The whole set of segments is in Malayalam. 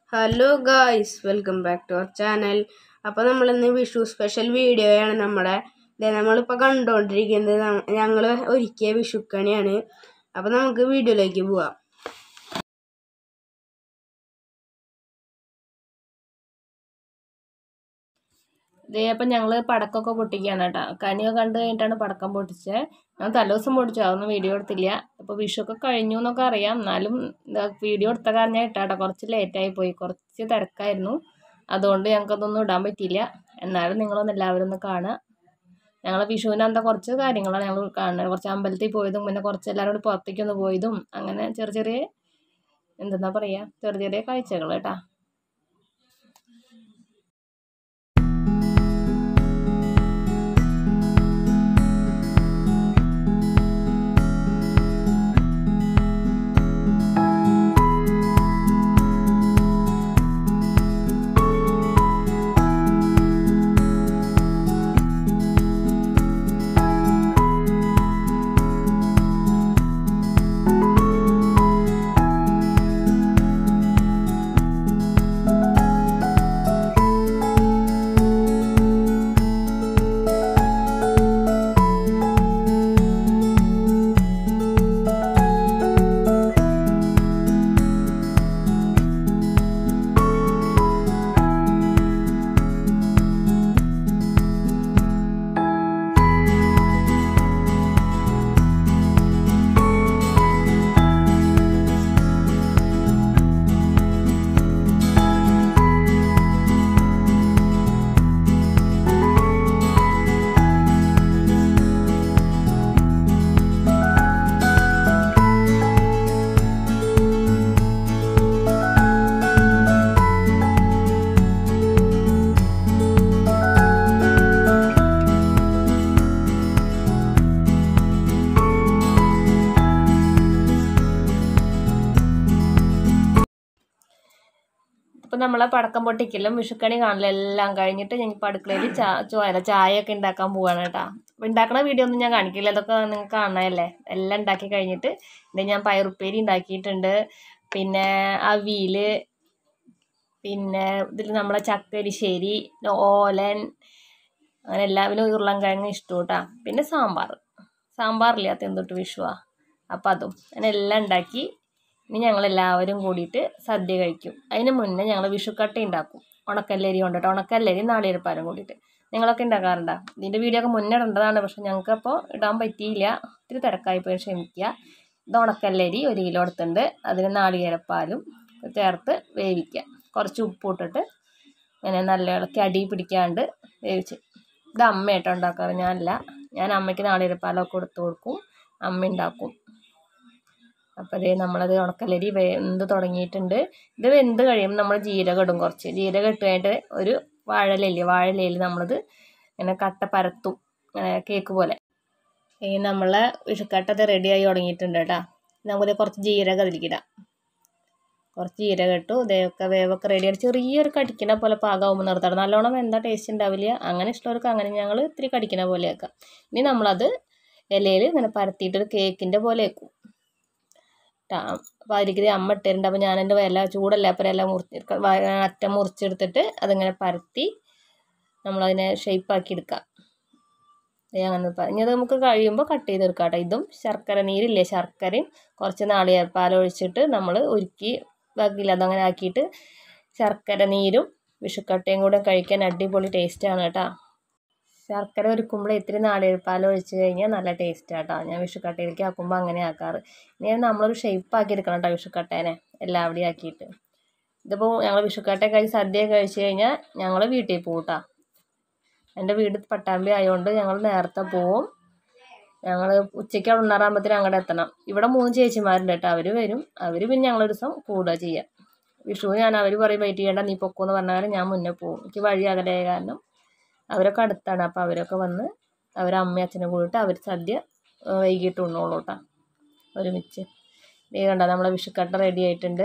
hello guys welcome back to our channel അപ്പോൾ നമ്മളിന്ന് വിഷു സ്പെഷ്യൽ വീഡിയോയാണ് നമ്മുടെ ദേ നമ്മളിപ്പോൾ കണ്ടുകൊണ്ടിരിക്കുന്നത് ഞങ്ങൾ ഒരുക്കിയ വിഷുക്കണിയാണ് അപ്പോൾ നമുക്ക് വീഡിയോയിലേക്ക് പോവാം ഇതേ അപ്പം ഞങ്ങൾ പടക്കമൊക്കെ പൊട്ടിക്കുകയാണ് കേട്ടോ കനിയൊക്കെ കണ്ടു കഴിഞ്ഞിട്ടാണ് പടക്കം പൊട്ടിച്ചത് ഞാൻ തലേദിവസം പൊട്ടിച്ചു അതൊന്നും വീഡിയോ എടുത്തില്ല അപ്പോൾ വിഷുവൊക്കെ കഴിഞ്ഞു എന്നൊക്കെ അറിയാം എന്നാലും എന്താ വീഡിയോ എടുത്ത കാരണം ഞാൻ ഇട്ടാട്ടോ കുറച്ച് ലേറ്റായി പോയി കുറച്ച് തിരക്കായിരുന്നു അതുകൊണ്ട് ഞങ്ങൾക്കതൊന്നും ഇടാൻ പറ്റിയില്ല എന്നാലും നിങ്ങളൊന്ന് എല്ലാവരും ഒന്ന് കാണുക ഞങ്ങൾ വിഷുവിന് എന്താ കുറച്ച് കാര്യങ്ങളാണ് ഞങ്ങൾ കാണുന്നത് കുറച്ച് അമ്പലത്തിൽ പോയതും പിന്നെ കുറച്ച് എല്ലാവരും കൂടി പുറത്തേക്കൊന്ന് പോയതും അങ്ങനെ ചെറിയ ചെറിയ എന്തെന്നാ പറയുക ചെറിയ ചെറിയ കാഴ്ചകൾ കേട്ടോ ഇപ്പം നമ്മളെ പടക്കം പൊട്ടിക്കലും വിഷുക്കണി കാണലും എല്ലാം കഴിഞ്ഞിട്ട് ഞങ്ങൾ അടുക്കളയിൽ ചാ ചോര ചായയൊക്കെ ഉണ്ടാക്കാൻ പോവാണ് കേട്ടോ അപ്പം ഉണ്ടാക്കുന്ന വീഡിയോ ഒന്നും ഞാൻ കാണിക്കില്ല അതൊക്കെ നിങ്ങൾക്ക് കാണാനല്ലേ എല്ലാം ഉണ്ടാക്കി കഴിഞ്ഞിട്ട് ഇത് ഞാൻ പയറുപ്പേരി ഉണ്ടാക്കിയിട്ടുണ്ട് പിന്നെ അവിയൽ പിന്നെ ഇതിൽ നമ്മളെ ചക്കരിശ്ശേരി ഓലൻ അങ്ങനെ എല്ലാവരും ഉരുളൻകിഴങ്ങ് ഇഷ്ടം കേട്ടോ പിന്നെ സാമ്പാർ സാമ്പാറില്ലാത്ത എന്തൊട്ട് വിഷുവാ അപ്പം അതും അങ്ങനെ എല്ലാം ഉണ്ടാക്കി ഇനി ഞങ്ങളെല്ലാവരും കൂടിയിട്ട് സദ്യ കഴിക്കും അതിന് മുന്നേ ഞങ്ങൾ വിഷുക്കട്ട ഉണ്ടാക്കും ഉണക്കല്ലരി കൊണ്ടിട്ട് ഉണക്കല്ലരി നാളികേരപ്പാലും കൂടിയിട്ട് നിങ്ങളൊക്കെ ഉണ്ടാക്കാറുണ്ടോ ഇതിൻ്റെ വീഡിയോ ഒക്കെ മുന്നേ ഇടേണ്ടതാണ് പക്ഷെ ഞങ്ങൾക്കപ്പോൾ ഇടാൻ പറ്റിയില്ല ഒത്തിരി തിരക്കായി പോയി ക്ഷമിക്കുക ഇത് ഉണക്കല്ലരി ഒരു കിലോ എടുത്തിട്ടുണ്ട് അതിന് നാളികേരപ്പാലും ചേർത്ത് വേവിക്കുക കുറച്ച് ഉപ്പ് ഇട്ടിട്ട് ഇങ്ങനെ നല്ല ഇളക്കി അടി പിടിക്കാണ്ട് വേവിച്ച് ഇത് അമ്മയായിട്ട് ഉണ്ടാക്കാറ് ഞാനല്ല ഞാൻ അമ്മയ്ക്ക് നാളികേരപ്പാലൊക്കെ കൊടുത്ത് കൊടുക്കും അമ്മ ഉണ്ടാക്കും അപ്പോൾ അതേ നമ്മളത് ഉണക്കലരി വെന്ത് തുടങ്ങിയിട്ടുണ്ട് ഇത് വെന്ത് കഴിയുമ്പോൾ നമ്മൾ ജീരകം ഇടും കുറച്ച് ജീരകം ഇട്ട് കഴിഞ്ഞിട്ട് ഒരു വാഴലയില്ലേ വാഴലയിൽ നമ്മളത് ഇങ്ങനെ കട്ട പരത്തും ഇങ്ങനെ കേക്ക് പോലെ ഈ നമ്മളെ വിഷുക്കട്ടത് റെഡിയായി തുടങ്ങിയിട്ടുണ്ട് കേട്ടോ നമുക്ക് കുറച്ച് ജീരകം അതിലേക്കിടാം കുറച്ച് ജീരകം ഇട്ടു ഇതൊക്കെ വേവൊക്കെ റെഡിയാണ് ചെറിയൊരു കടിക്കണ പോലെ പാകമാകുമ്പോൾ നിർത്തണം നല്ലോണം എന്താ ടേസ്റ്റ് ഉണ്ടാവില്ല അങ്ങനെ ഇഷ്ടമുള്ളവർക്ക് അങ്ങനെ ഞങ്ങൾ ഇത്തിരി കടിക്കണ പോലെ ആക്കാം ഇനി നമ്മളത് ഇലയിൽ ഇങ്ങനെ പരത്തിയിട്ടൊരു കേക്കിൻ്റെ പോലെ ആക്കും അപ്പോൾ അതിലേക്ക് അമ്മ ഇട്ടിട്ടുണ്ട് അപ്പോൾ ഞാൻ എൻ്റെ ഇല ചൂടല്ല അപ്പോൾ ഇല മുറിച്ച് അറ്റം മുറിച്ചെടുത്തിട്ട് അതിങ്ങനെ പരത്തി നമ്മളതിനെ ഷേപ്പാക്കി എടുക്കാം അങ്ങനെ ഇനി അത് നമുക്ക് കഴിയുമ്പോൾ കട്ട് ചെയ്തെടുക്കാം കേട്ടോ ഇതും ശർക്കര നീരില്ലേ ശർക്കരയും കുറച്ച് നാളികേരപ്പാൽ ഒഴിച്ചിട്ട് നമ്മൾ ഉരുക്കി ബാക്കിയില്ല അതങ്ങനെ ആക്കിയിട്ട് ശർക്കര നീരും വിഷുക്കട്ടയും കൂടെ കഴിക്കാൻ അടിപൊളി ടേസ്റ്റാണ് കേട്ടോ ശർക്കര ഒരുക്കുമ്പോൾ ഇത്തിരി നാളികേരപ്പാൽ ഒഴിച്ച് കഴിഞ്ഞാൽ നല്ല ടേസ്റ്റ് കേട്ടോ ഞാൻ വിഷുക്കട്ടയിലേക്ക് ആക്കുമ്പോൾ അങ്ങനെ ആക്കാറ് ഇനി നമ്മളൊരു ഷേപ്പ് ആക്കി എടുക്കണം കേട്ടോ വിഷുക്കട്ടേനെ എല്ലാവിടെയും ആക്കിയിട്ട് ഇതിപ്പോൾ ഞങ്ങൾ വിഷുക്കട്ട കഴിച്ച് സദ്യ കഴിച്ച് കഴിഞ്ഞാൽ ഞങ്ങൾ വീട്ടിൽ പോകും കേട്ടോ എൻ്റെ വീട് പട്ടാമ്പി ആയതുകൊണ്ട് ഞങ്ങൾ നേരത്തെ പോവും ഞങ്ങൾ ഉച്ചയ്ക്ക് അവിടെ ഉണ്ണാറാകുമ്പോഴത്തേനും അങ്ങോട്ട് എത്തണം ഇവിടെ മൂന്ന് ചേച്ചിമാരുണ്ട് കേട്ടോ അവർ വരും അവർ പിന്നെ ഞങ്ങളൊരു ദിവസം കൂടുക ചെയ്യുക വിഷു ഞാൻ അവർ പറയും വെയിറ്റ് ചെയ്യേണ്ട നീ പൊക്കോന്ന് പറഞ്ഞാൽ ഞാൻ മുന്നേ പോകും എനിക്ക് വഴി അകലായ കാരണം അവരൊക്കെ അടുത്താണ് അപ്പോൾ അവരൊക്കെ വന്ന് അവരെ അമ്മയും അച്ഛനും കൂടിയിട്ട് അവർ സദ്യ വൈകിട്ട് ഉണ്ണോളൂ കേട്ടോ ഒരുമിച്ച് ഇത് കണ്ടോ നമ്മളെ വിഷുക്കട്ട റെഡി ആയിട്ടുണ്ട്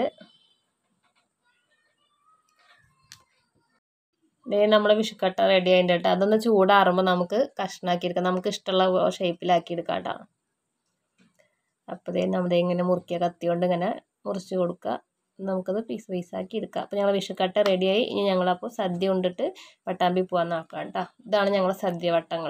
ദേ നമ്മളെ വിഷുക്കട്ട റെഡി ആയിട്ടുണ്ട് കേട്ടോ അതൊന്ന് ചൂടാറുമ്പോൾ നമുക്ക് കഷ്ണാക്കി എടുക്കാം നമുക്ക് ഇഷ്ടമുള്ള ഷേപ്പിലാക്കി എടുക്കാം കേട്ടോ അപ്പോൾ ദേ നമ്മുടെ ഇങ്ങനെ മുറിക്കുക കത്തി കൊണ്ട് ഇങ്ങനെ മുറിച്ച് കൊടുക്കുക നമുക്കത് പീസ് പീസാക്കി എടുക്കാം അപ്പോൾ ഞങ്ങൾ വിഷുക്കട്ട റെഡിയായി ഇനി ഞങ്ങളപ്പോൾ സദ്യ കൊണ്ടിട്ട് പട്ടാമ്പി പോകാൻ നോക്കാം കേട്ടോ ഇതാണ് ഞങ്ങളെ സദ്യ വട്ടങ്ങൾ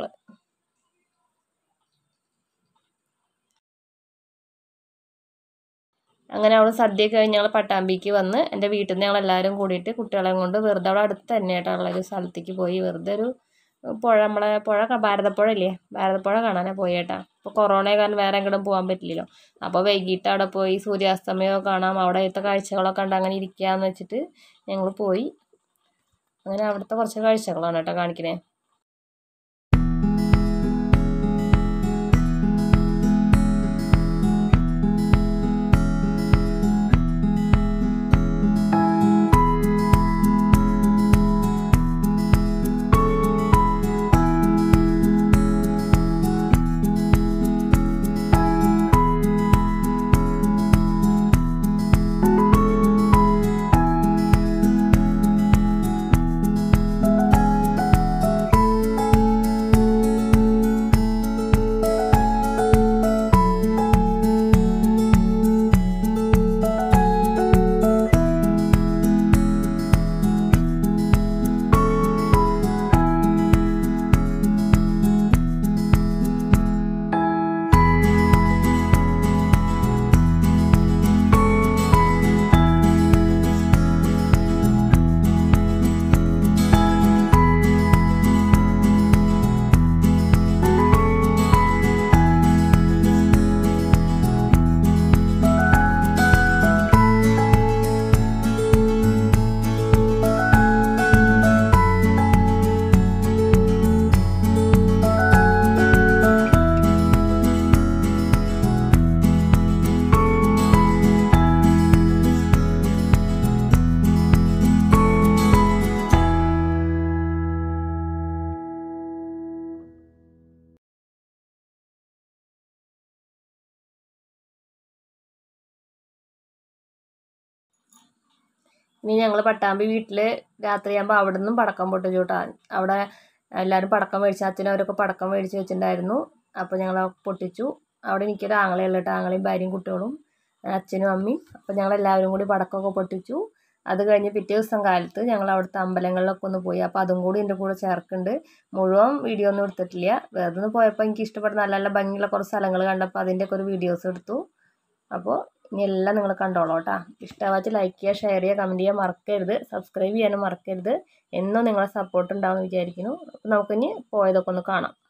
അങ്ങനെ അവിടെ സദ്യ കഴിഞ്ഞ് ഞങ്ങൾ പട്ടാമ്പിക്ക് വന്ന് എൻ്റെ വീട്ടിൽ നിന്ന് ഞങ്ങൾ എല്ലാവരും കൂടിയിട്ട് കുട്ടികളെ കൊണ്ട് വെറുതെ അവിടെ അടുത്ത് തന്നെയായിട്ടുള്ള ഒരു സ്ഥലത്തേക്ക് പോയി വെറുതെ ഒരു പുഴ നമ്മളെ പുഴ ക- ഭാരതപ്പുഴ ഇല്ലേ ഭാരതപ്പുഴ കാണാനാണ് പോയി കേട്ടാ ഇപ്പോൾ കൊറോണ കാരണം വേറെ എങ്ങോട്ടും പോകാൻ പറ്റില്ലല്ലോ അപ്പോൾ വൈകിട്ട് അവിടെ പോയി സൂര്യാസ്തമയമൊക്കെ കാണാം അവിടുത്തെ കാഴ്ചകളൊക്കെ കണ്ട് അങ്ങനെ ഇരിക്കാന്ന് വെച്ചിട്ട് ഞങ്ങൾ പോയി അങ്ങനെ അവിടുത്തെ കുറച്ച് കാഴ്ചകളാണ് കേട്ടോ കാണിക്കണേ ഇനി ഞങ്ങൾ പട്ടാമ്പി വീട്ടിൽ രാത്രിയാകുമ്പോൾ അവിടെ നിന്നും പടക്കം പൊട്ടിച്ചു കേട്ടോ അവിടെ എല്ലാവരും പടക്കം മേടിച്ച് അച്ഛനും അവരൊക്കെ പടക്കം മേടിച്ച് വെച്ചിട്ടുണ്ടായിരുന്നു അപ്പോൾ ഞങ്ങൾ പൊട്ടിച്ചു അവിടെ എനിക്കൊരു ആങ്ങളയുള്ള കേട്ടോ ആങ്ങളെയും ഭാര്യയും കുട്ടികളും അച്ഛനും അമ്മയും അപ്പോൾ ഞങ്ങൾ എല്ലാവരും കൂടി പടക്കമൊക്കെ പൊട്ടിച്ചു അത് കഴിഞ്ഞ് പിറ്റേ ദിവസം കാലത്ത് ഞങ്ങൾ അവിടുത്തെ അമ്പലങ്ങളിലൊക്കെ ഒന്ന് പോയി അപ്പോൾ അതും കൂടി എൻ്റെ കൂടെ ചേർക്കുന്നുണ്ട് മുഴുവൻ വീഡിയോ ഒന്നും എടുത്തിട്ടില്ല വെറുതെ ഒന്ന് പോയപ്പോൾ എനിക്ക് ഇഷ്ടപ്പെട്ട നല്ല നല്ല ഭംഗിയുള്ള കുറച്ച് സ്ഥലങ്ങൾ കണ്ടപ്പോൾ അതിൻ്റെയൊക്കെ ഒരു വീഡിയോസ് എടുത്തു അപ്പോൾ ഇനി എല്ലാം നിങ്ങൾ കണ്ടോളൂ കേട്ടോ ഇഷ്ടമാച്ച് ലൈക്ക് ചെയ്യുക ഷെയർ ചെയ്യുക കമൻറ്റ് ചെയ്യുക മറക്കരുത് സബ്സ്ക്രൈബ് ചെയ്യാനും മറക്കരുത് എന്നും നിങ്ങളെ സപ്പോർട്ട് ഉണ്ടാവുമെന്ന് വിചാരിക്കുന്നു അപ്പോൾ നമുക്കിനി പോയതൊക്കെ ഒന്ന് കാണാം